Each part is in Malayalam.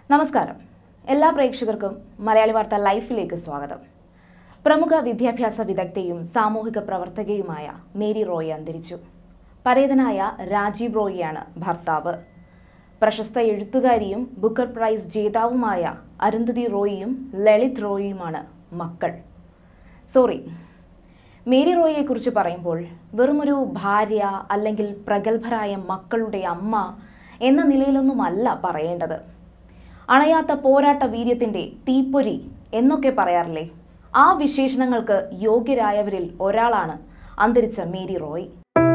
നമസ്കാരം എല്ലാ പ്രേക്ഷകർക്കും മലയാളി വാർത്ത ലൈഫിലേക്ക് സ്വാഗതം പ്രമുഖ വിദ്യാഭ്യാസ വിദഗ്ധയും സാമൂഹിക പ്രവർത്തകയുമായ മേരി റോയ് അന്തരിച്ചു പരേതനായ രാജീവ് റോയിയാണ് ഭർത്താവ് പ്രശസ്ത എഴുത്തുകാരിയും ബുക്കർ പ്രൈസ് ജേതാവുമായ അരുന്ധതി റോയിയും ലളിത് റോയിയുമാണ് മക്കൾ സോറി മേരി റോയിയെക്കുറിച്ച് പറയുമ്പോൾ വെറുമൊരു ഭാര്യ അല്ലെങ്കിൽ പ്രഗത്ഭരായ മക്കളുടെ അമ്മ എന്ന നിലയിലൊന്നുമല്ല പറയേണ്ടത് അണയാത്ത പോരാട്ട വീര്യത്തിന്റെ തീപ്പൊരി എന്നൊക്കെ പറയാറില്ലേ ആ വിശേഷണങ്ങൾക്ക് യോഗ്യരായവരിൽ ഒരാളാണ് അന്തരിച്ച മേരി റോയ്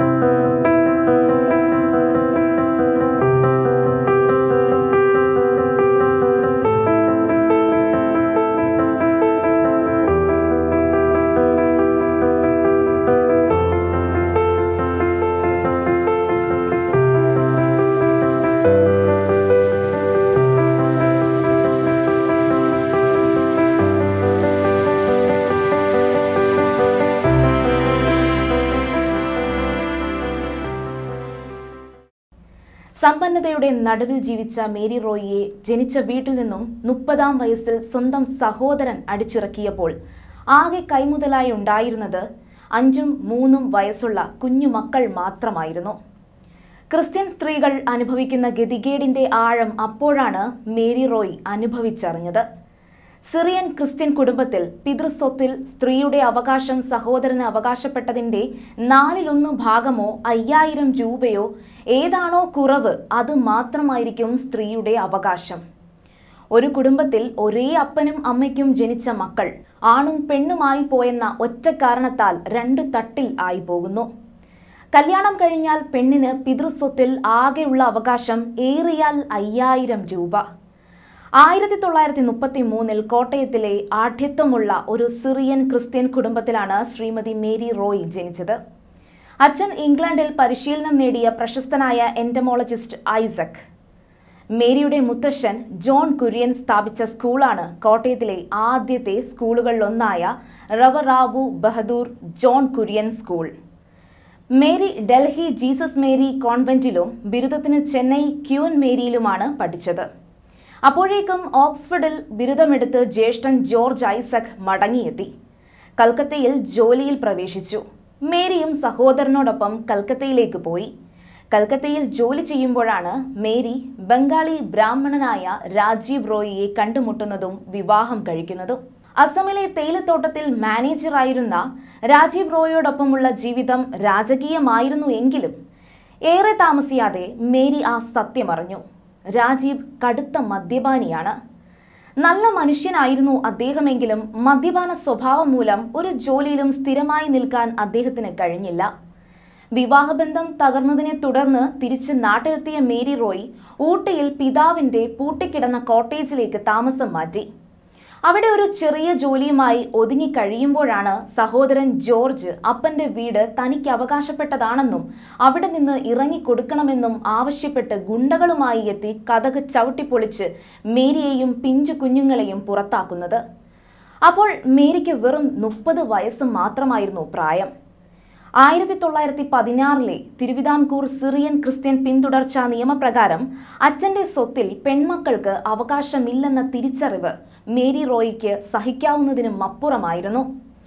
സമ്പന്നതയുടെ നടുവിൽ ജീവിച്ച മേരി റോയിയെ ജനിച്ച വീട്ടിൽ നിന്നും മുപ്പതാം വയസ്സിൽ സ്വന്തം സഹോദരൻ അടിച്ചിറക്കിയപ്പോൾ ആകെ കൈമുതലായി ഉണ്ടായിരുന്നത് അഞ്ചും മൂന്നും വയസ്സുള്ള കുഞ്ഞു മക്കൾ മാത്രമായിരുന്നു ക്രിസ്ത്യൻ സ്ത്രീകൾ അനുഭവിക്കുന്ന ഗതികേടിന്റെ ആഴം അപ്പോഴാണ് മേരി റോയ് അനുഭവിച്ചറിഞ്ഞത് സിറിയൻ ക്രിസ്ത്യൻ കുടുംബത്തിൽ പിതൃസ്വത്തിൽ സ്ത്രീയുടെ അവകാശം സഹോദരന് അവകാശപ്പെട്ടതിന്റെ നാലിലൊന്ന് ഭാഗമോ അയ്യായിരം രൂപയോ ഏതാണോ കുറവ് അത് മാത്രമായിരിക്കും സ്ത്രീയുടെ അവകാശം ഒരു കുടുംബത്തിൽ ഒരേ അപ്പനും അമ്മയ്ക്കും ജനിച്ച മക്കൾ ആണും പെണ്ണുമായി പോയെന്ന ഒറ്റ കാരണത്താൽ രണ്ടു തട്ടിൽ ആയി പോകുന്നു കല്യാണം കഴിഞ്ഞാൽ പെണ്ണിന് പിതൃസ്വത്തിൽ ആകെയുള്ള അവകാശം ഏറിയാൽ അയ്യായിരം രൂപ ആയിരത്തി തൊള്ളായിരത്തി മുപ്പത്തി മൂന്നിൽ കോട്ടയത്തിലെ ആഢ്യത്വമുള്ള ഒരു സിറിയൻ ക്രിസ്ത്യൻ കുടുംബത്തിലാണ് ശ്രീമതി മേരി റോയ് ജനിച്ചത് അച്ഛൻ ഇംഗ്ലണ്ടിൽ പരിശീലനം നേടിയ പ്രശസ്തനായ എൻറ്റമോളജിസ്റ്റ് ഐസക് മേരിയുടെ മുത്തശ്ശൻ ജോൺ കുര്യൻ സ്ഥാപിച്ച സ്കൂളാണ് കോട്ടയത്തിലെ ആദ്യത്തെ സ്കൂളുകളിലൊന്നായ റവറാവു Bahadur John Kurian school Mary Delhi Jesus Mary കോൺവെന്റിലും ബിരുദത്തിന് ചെന്നൈ ക്യൂൻ മേരിയിലുമാണ് പഠിച്ചത് അപ്പോഴേക്കും ഓക്സ്ഫോർഡിൽ ബിരുദമെടുത്ത് ജ്യേഷ്ഠൻ ജോർജ് ഐസക് മടങ്ങിയെത്തി കൽക്കത്തയിൽ ജോലിയിൽ പ്രവേശിച്ചു മേരിയും സഹോദരനോടൊപ്പം കൽക്കത്തയിലേക്ക് പോയി കൽക്കത്തയിൽ ജോലി ചെയ്യുമ്പോഴാണ് മേരി ബംഗാളി ബ്രാഹ്മണനായ രാജീവ് റോയിയെ കണ്ടുമുട്ടുന്നതും വിവാഹം കഴിക്കുന്നതും അസമിലെ തേയിലത്തോട്ടത്തിൽ മാനേജറായിരുന്ന രാജീവ് റോയോടൊപ്പമുള്ള ജീവിതം രാജകീയമായിരുന്നു എങ്കിലും ഏറെ താമസിയാതെ മേരി ആ സത്യമറിഞ്ഞു രാജീവ് കടുത്ത മദ്യപാനിയാണ് നല്ല മനുഷ്യനായിരുന്നു അദ്ദേഹമെങ്കിലും മദ്യപാന സ്വഭാവം മൂലം ഒരു ജോലിയിലും സ്ഥിരമായി നിൽക്കാൻ അദ്ദേഹത്തിന് കഴിഞ്ഞില്ല വിവാഹബന്ധം തകർന്നതിനെ തുടർന്ന് തിരിച്ച് നാട്ടിലെത്തിയ മേരി റോയ് ഊട്ടിയിൽ പിതാവിന്റെ പൂട്ടിക്കിടന്ന കോട്ടേജിലേക്ക് താമസം മാറ്റി അവിടെ ഒരു ചെറിയ ജോലിയുമായി ഒതുങ്ങി കഴിയുമ്പോഴാണ് സഹോദരൻ ജോർജ് അപ്പന്റെ വീട് തനിക്ക് അവകാശപ്പെട്ടതാണെന്നും അവിടെ നിന്ന് ഇറങ്ങിക്കൊടുക്കണമെന്നും ആവശ്യപ്പെട്ട് ഗുണ്ടകളുമായി എത്തി കഥക് ചവിട്ടിപ്പൊളിച്ച് മേരിയെയും പിഞ്ചു കുഞ്ഞുങ്ങളെയും പുറത്താക്കുന്നത് അപ്പോൾ മേരിക്ക് വെറും മുപ്പത് വയസ്സ് മാത്രമായിരുന്നു പ്രായം ആയിരത്തി തൊള്ളായിരത്തി പതിനാറിലെ തിരുവിതാംകൂർ സിറിയൻ ക്രിസ്ത്യൻ പിന്തുടർച്ച നിയമപ്രകാരം അച്ഛന്റെ സ്വത്തിൽ പെൺമക്കൾക്ക് അവകാശമില്ലെന്ന തിരിച്ചറിവ് മേരി റോയിക്ക് സഹിക്കാവുന്നതിനും അപ്പുറമായിരുന്നു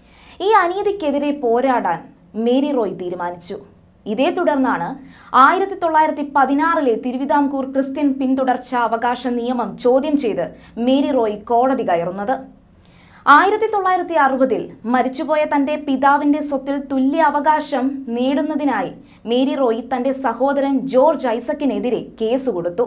ഈ അനീതിക്കെതിരെ പോരാടാൻ മേരി റോയ് തീരുമാനിച്ചു ഇതേ തുടർന്നാണ് ആയിരത്തി തൊള്ളായിരത്തി പതിനാറിലെ തിരുവിതാംകൂർ ക്രിസ്ത്യൻ പിന്തുടർച്ച അവകാശ നിയമം ചോദ്യം ചെയ്ത് മേരി റോയ് കോടതി കയറുന്നത് ആയിരത്തി തൊള്ളായിരത്തി അറുപതിൽ മരിച്ചുപോയ തന്റെ പിതാവിന്റെ സ്വത്തിൽ തുല്യ അവകാശം നേടുന്നതിനായി മേരി റോയ് തന്റെ സഹോദരൻ ജോർജ് ഐസക്കിനെതിരെ കേസ് കൊടുത്തു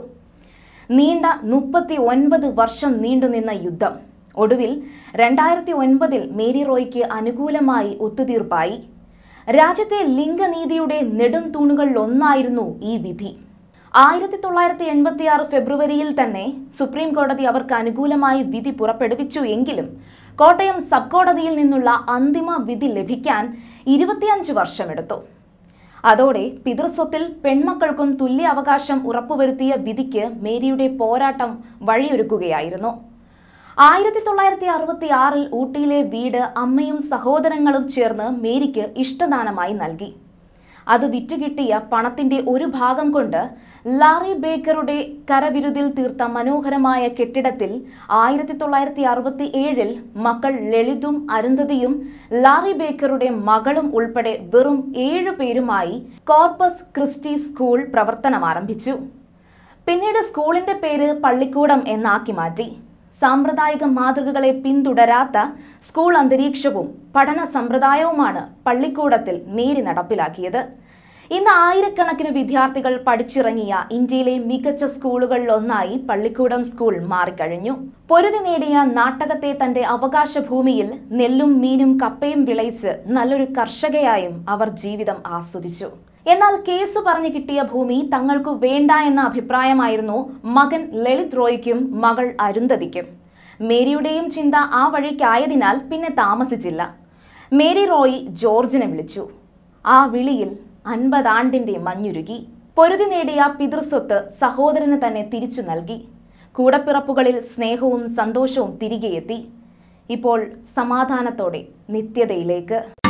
നീണ്ട മുപ്പത്തി ഒൻപത് വർഷം നീണ്ടുനിന്ന യുദ്ധം ഒടുവിൽ രണ്ടായിരത്തി ഒൻപതിൽ മേരി റോയ്ക്ക് അനുകൂലമായി ഒത്തുതീർപ്പായി രാജ്യത്തെ ലിംഗനീതിയുടെ നെടും തൂണുകളിൽ ഒന്നായിരുന്നു ഈ വിധി ആയിരത്തി തൊള്ളായിരത്തി എൺപത്തി ആറ് ഫെബ്രുവരിയിൽ തന്നെ സുപ്രീം കോടതി അവർക്ക് അനുകൂലമായി വിധി പുറപ്പെടുവിച്ചു എങ്കിലും കോട്ടയം സബ് കോടതിയിൽ നിന്നുള്ള അന്തിമ വിധി ലഭിക്കാൻ ഇരുപത്തിയഞ്ച് വർഷമെടുത്തു അതോടെ പിതൃസ്വത്തിൽ പെൺമക്കൾക്കും തുല്യ അവകാശം ഉറപ്പുവരുത്തിയ വിധിക്ക് മേരിയുടെ പോരാട്ടം വഴിയൊരുക്കുകയായിരുന്നു ആയിരത്തി തൊള്ളായിരത്തി അറുപത്തി ആറിൽ ഊട്ടിയിലെ വീട് അമ്മയും സഹോദരങ്ങളും ചേർന്ന് മേരിക്ക് ഇഷ്ടദാനമായി നൽകി അത് വിറ്റുകിട്ടിയ പണത്തിന്റെ ഒരു ഭാഗം കൊണ്ട് ലാറി ബേക്കറുടെ കരവിരുതിൽ തീർത്ത മനോഹരമായ കെട്ടിടത്തിൽ ആയിരത്തി തൊള്ളായിരത്തി അറുപത്തി ഏഴിൽ മക്കൾ ലളിതും അരുന്ധതിയും ലാറി ബേക്കറുടെ മകളും ഉൾപ്പെടെ വെറും ഏഴു പേരുമായി കോർപ്പസ് ക്രിസ്റ്റി സ്കൂൾ പ്രവർത്തനം ആരംഭിച്ചു പിന്നീട് സ്കൂളിന്റെ പേര് പള്ളിക്കൂടം എന്നാക്കി മാറ്റി സാമ്പ്രദായിക മാതൃകകളെ പിന്തുടരാത്ത സ്കൂൾ അന്തരീക്ഷവും പഠന സമ്പ്രദായവുമാണ് പള്ളിക്കൂടത്തിൽ മേരി നടപ്പിലാക്കിയത് ഇന്ന് ആയിരക്കണക്കിന് വിദ്യാർത്ഥികൾ പഠിച്ചിറങ്ങിയ ഇന്ത്യയിലെ മികച്ച സ്കൂളുകളിലൊന്നായി പള്ളിക്കൂടം സ്കൂൾ മാറിക്കഴിഞ്ഞു പൊരുതി നേടിയ നാട്ടകത്തെ തന്റെ അവകാശ ഭൂമിയിൽ നെല്ലും മീനും കപ്പയും വിളയിച്ച് നല്ലൊരു കർഷകയായും അവർ ജീവിതം ആസ്വദിച്ചു എന്നാൽ കേസ് പറഞ്ഞു കിട്ടിയ ഭൂമി തങ്ങൾക്കു വേണ്ട എന്ന അഭിപ്രായമായിരുന്നു മകൻ ലളിത് റോയ്ക്കും മകൾ അരുന്ധതിക്കും മേരിയുടെയും ചിന്ത ആ വഴിക്കായതിനാൽ പിന്നെ താമസിച്ചില്ല മേരി റോയ് ജോർജിനെ വിളിച്ചു ആ വിളിയിൽ അൻപതാണ്ടിന്റെ മഞ്ഞുരുകി പൊരുതി നേടിയ പിതൃസ്വത്ത് സഹോദരന് തന്നെ തിരിച്ചു നൽകി കൂടപ്പിറപ്പുകളിൽ സ്നേഹവും സന്തോഷവും തിരികെ എത്തി ഇപ്പോൾ സമാധാനത്തോടെ നിത്യതയിലേക്ക്